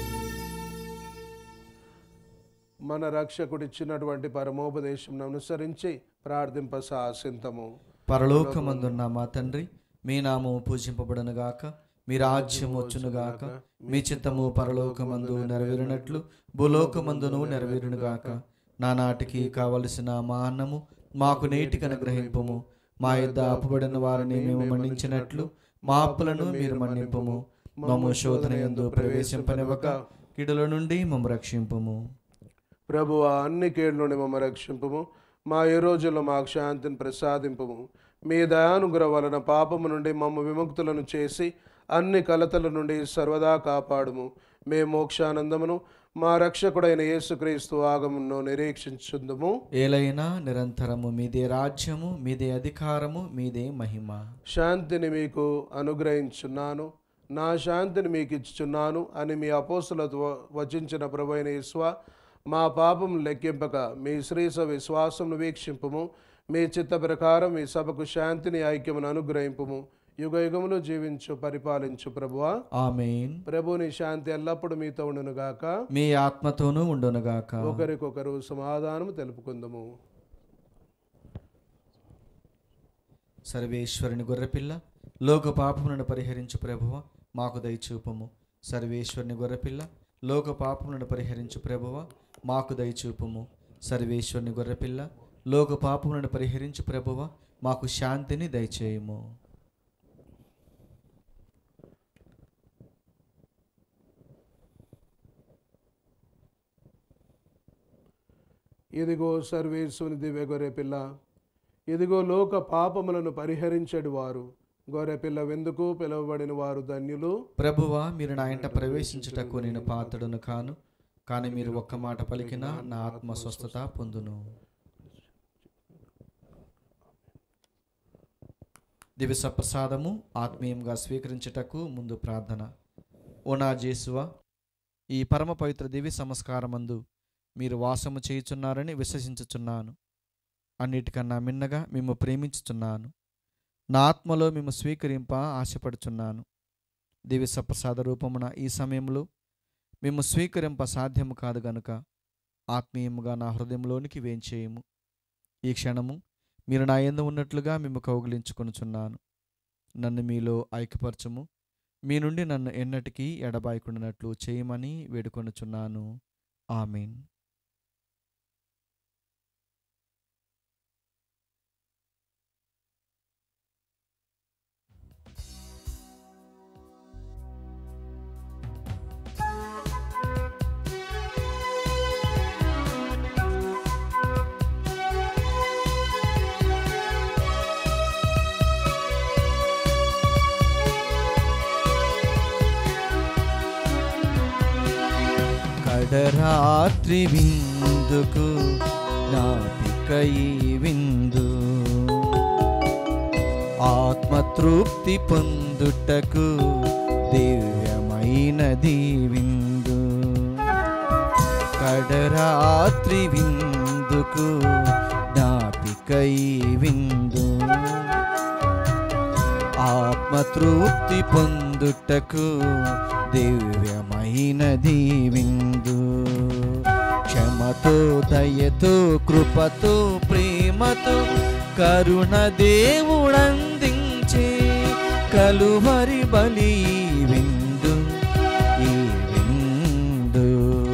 మన రక్షకుడిచ్చినటువంటి పరమోపదేశం అనుసరించి ప్రార్థింప సాసింతము పరలోకమందున్న మా తండ్రి మీ నామము పూజింపబడనుగాక మీ రాజ్యం వచ్చునుగాక మీ చిత్తము పరలోకమందు నెరవేరినట్లు భూలోకమందును నెరవేరునుగాక నానాటికి కావలసిన మా అన్నము మాకు నేటికి అనుగ్రహింపము మా యొద్ద అప్పుబడిన వారిని మేము మన్నించినట్లు మా అప్పులను మీరు మన్నింపము మమ్ము శోధన యందు ప్రవేశింపనివ్వక కిడుల నుండి మమ్ము రక్షింపము ప్రభువ అన్ని కీళ్ళ నుండి మమ్మ రక్షింపము మా ఈ రోజుల్లో మాకు శాంతిని ప్రసాదింపము మీ దయానుగ్రహ వలన పాపము నుండి మమ్మ విముక్తులను చేసి అన్ని కలతల నుండి సర్వదా కాపాడుము మే మోక్షానందమును మా రక్షకుడైన యేసుక్రీస్తు ఆగమును నిరీక్షించుందుము ఏలైనా నిరంతరము మీదే రాజ్యము మీదే అధికారము మీదే మహిమ శాంతిని మీకు అనుగ్రహించున్నాను నా శాంతిని మీకు ఇచ్చుచున్నాను అని మీ అపోసులతో వచించిన ప్రభైన యేసువ మా పాపం లెక్కింపక మీ శ్రీస విశ్వాసమును వీక్షింపుము మీ చిత్త ప్రకారం మీ సభకు శాంతిని ఐక్యమును అనుగ్రహింపుము యుగ యుగములు జీవించు పరిపాలించు ప్రభువా ఆమెన్ ప్రభుని శాంతి ఎల్లప్పుడూ మీతో ఉండునుగాక మీ ఆత్మతోనూ ఉండునుగాక ఒకరికొకరు సమాధానము తెలుపుకుందము సర్వేశ్వరుని గొర్రెపిల్ల లోక పాపములను పరిహరించు ప్రభువ మాకు దయచూపము సర్వేశ్వరుని గొర్రెపిల్ల లోక పాపములను పరిహరించు ప్రభువ మాకు దయచూపము సర్వేశ్వరుని గొర్రెపిల్ల లోక పాపములను పరిహరించు ప్రభువ మాకు శాంతిని దయచేయము ఇదిగో సర్వేశ్వని దివ్య గొర్రెపిల్ల ఇదిగో లోక పాపములను పరిహరించడు వారు గొర్రెపిల్ల వెందుకు పిలువబడిన వారు ధన్యులు ప్రభువా మీరు నా ఇంట ప్రవేశించుటకు నేను పాత్రుడును కాను కానీ మీరు ఒక్క మాట పలికినా నా ఆత్మ స్వస్థత పొందును దివ్య సప్రసాదము ఆత్మీయంగా స్వీకరించుటకు ముందు ప్రార్థన ఓ నా జేసువా ఈ పరమ పవిత్ర దివ్య సంస్కారమందు మీరు వాసము చేయుచున్నారని విశ్వసించుచున్నాను అన్నిటికన్నా మిన్నగా మేము ప్రేమించుచున్నాను నా ఆత్మలో మేము స్వీకరింప ఆశపడుచున్నాను దివ్య సప్రసాద రూపమున ఈ సమయంలో మేము స్వీకరింప సాధ్యము కాదు గనుక ఆత్మీయముగా నా హృదయంలోనికి వేంచేయము ఈ క్షణము మీరు నా ఎందు ఉన్నట్లుగా మేము కౌగిలించుకొనుచున్నాను నన్ను మీలో ఐక్యపరచము మీ నుండి నన్ను ఎన్నటికీ ఎడబాయకుండానట్లు చేయమని వేడుకొనుచున్నాను ఆమెన్ కడరాత్రి విందుకు నాపికై విందు ఆత్మతృప్తి పొందుటకు దివ్యమైనది విందు కడరాత్రి విందుకు నాపికై విందు ఆత్మతృప్తి పొందుటకు దివ్యమైనది విందు క్షమతో దయతో కృపతో ప్రేమతో కరుణ దేవుడందించే కలువరి బలి ఈ విందు ఈ విందు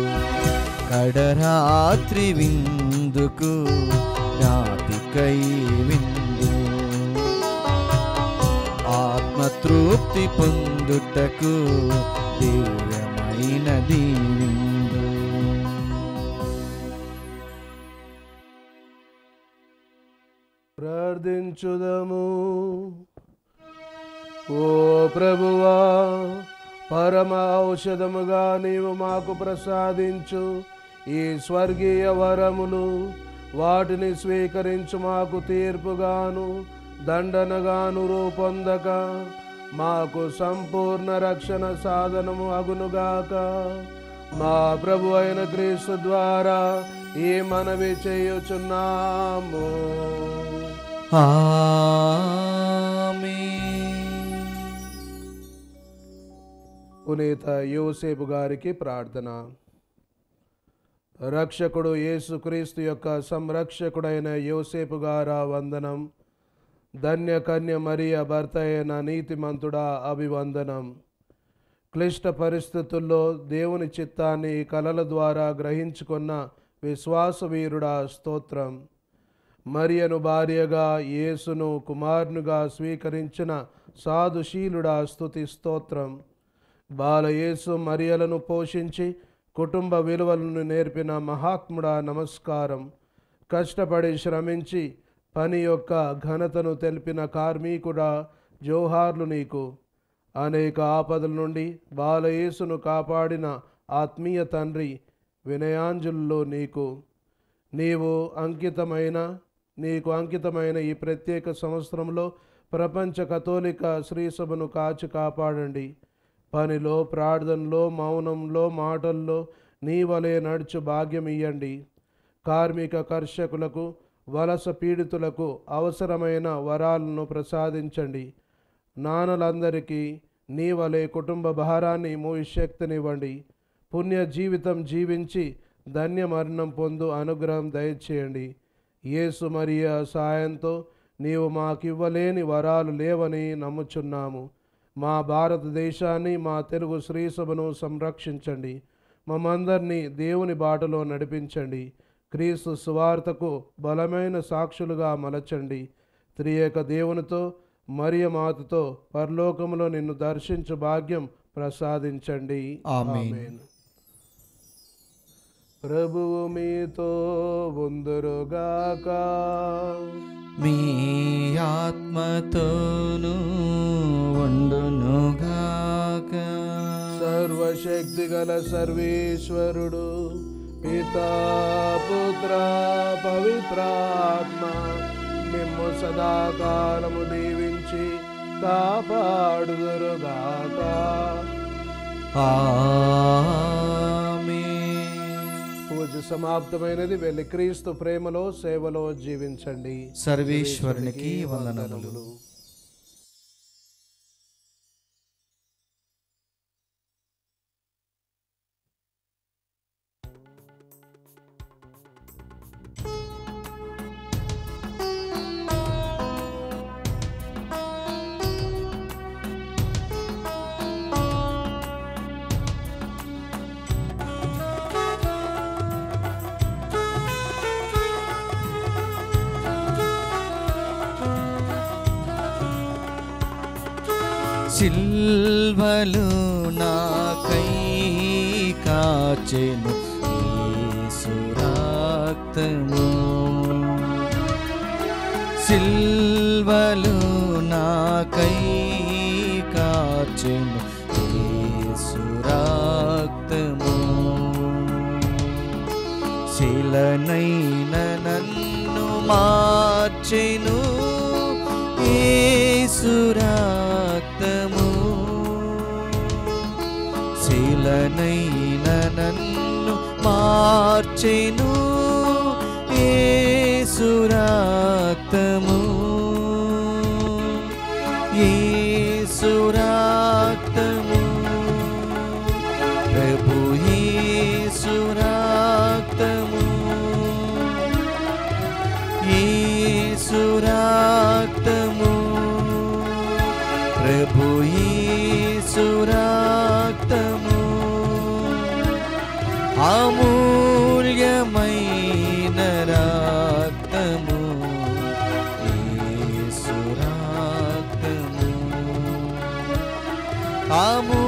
కడరాత్రి విందుకు నాపికై విందు ఆత్మతృప్తి పొందుటకు దివ్యమైనది విందు ప్రార్థించుదము ఓ ప్రభువా పరమ ఔషధముగా నీవు మాకు ప్రసాదించు ఈ స్వర్గీయ వరములు వాటిని స్వీకరించు మాకు తీర్పుగాను దండనగాను రూపొందక మాకు సంపూర్ణ రక్షణ సాధనము అగునుగాక మా ప్రభు అయిన క్రీస్తు ద్వారా ఈ మనవి చేయుచున్నాము పునీత యోసేపు గారికి ప్రార్థన రక్షకుడు యేసుక్రీస్తు యొక్క సంరక్షకుడైన యోసేపు గారా వందనం ధన్య కన్య మరియ భర్త అయిన నీతిమంతుడా అభివందనం క్లిష్ట పరిస్థితుల్లో దేవుని చిత్తాన్ని కలల ద్వారా గ్రహించుకున్న విశ్వాసవీరుడా స్తోత్రం మరియను భార్యగా యేసును కుమారునిగా స్వీకరించిన సాధుశీలుడా స్తుతి స్తోత్రం బాలయేసు మరియలను పోషించి కుటుంబ విలువలను నేర్పిన మహాత్ముడా నమస్కారం కష్టపడి శ్రమించి పని యొక్క ఘనతను తెలిపిన కార్మికుడా జోహార్లు నీకు అనేక ఆపదల నుండి బాలయేసును కాపాడిన ఆత్మీయ తండ్రి వినయాంజుల్లో నీకు నీవు అంకితమైన నీకు అంకితమైన ఈ ప్రత్యేక సంవత్సరంలో ప్రపంచ కథోలిక శ్రీసభను కాచి కాపాడండి పనిలో ప్రార్థనలో మౌనంలో మాటల్లో నీ వలె నడుచు భాగ్యం ఇయ్యండి కార్మిక కర్షకులకు వలస పీడితులకు అవసరమైన వరాలను ప్రసాదించండి నాన్నలందరికీ నీ వలె కుటుంబ భారాన్ని మోయి శక్తినివ్వండి పుణ్య జీవితం జీవించి ధన్య మరణం పొందు అనుగ్రహం దయచేయండి యేసు మరియ సాయంతో నీవు మాకివ్వలేని వరాలు లేవని నమ్ముచున్నాము మా భారతదేశాన్ని మా తెలుగు శ్రీసభను సంరక్షించండి మమ్మందరినీ దేవుని బాటలో నడిపించండి క్రీస్తు సువార్తకు బలమైన సాక్షులుగా మలచండి త్రియేక దేవునితో మరియ మాతతో పరలోకములో నిన్ను దర్శించు భాగ్యం ప్రసాదించండి ఆమేన్. ఆమేన్. ప్రభువు మీతో ఉందురుగాక మీ ఆత్మతోను వండునుగాక సర్వశక్తి గల సర్వేశ్వరుడు పితా పుత్ర పవిత్రాత్మ మిమ్ము సదాకాలము దీవించి కాపాడుదురుగాక ఆమేన్. రోజు సమాప్తమైనది వెళ్ళి క్రీస్తు ప్రేమలో సేవలో జీవించండి సర్వేశ్వరునికి వందనములు సిల్వలు నాకై కాచెను యేసు రక్తము సిల్వలు నాకై కాచెను యేసు రక్తము శిలనైన నన్ను మార్చెను యేసు రక్తము శిలనైన నన్ను మార్చెను యేసు రక్తము యేసు రక్తము ప్రభు యేసు రక్తము యేసు రక్తము ప్రభు యేసు రక్తము అమూల్యమైన రక్తము యేసు రక్తము అమూల్యమైన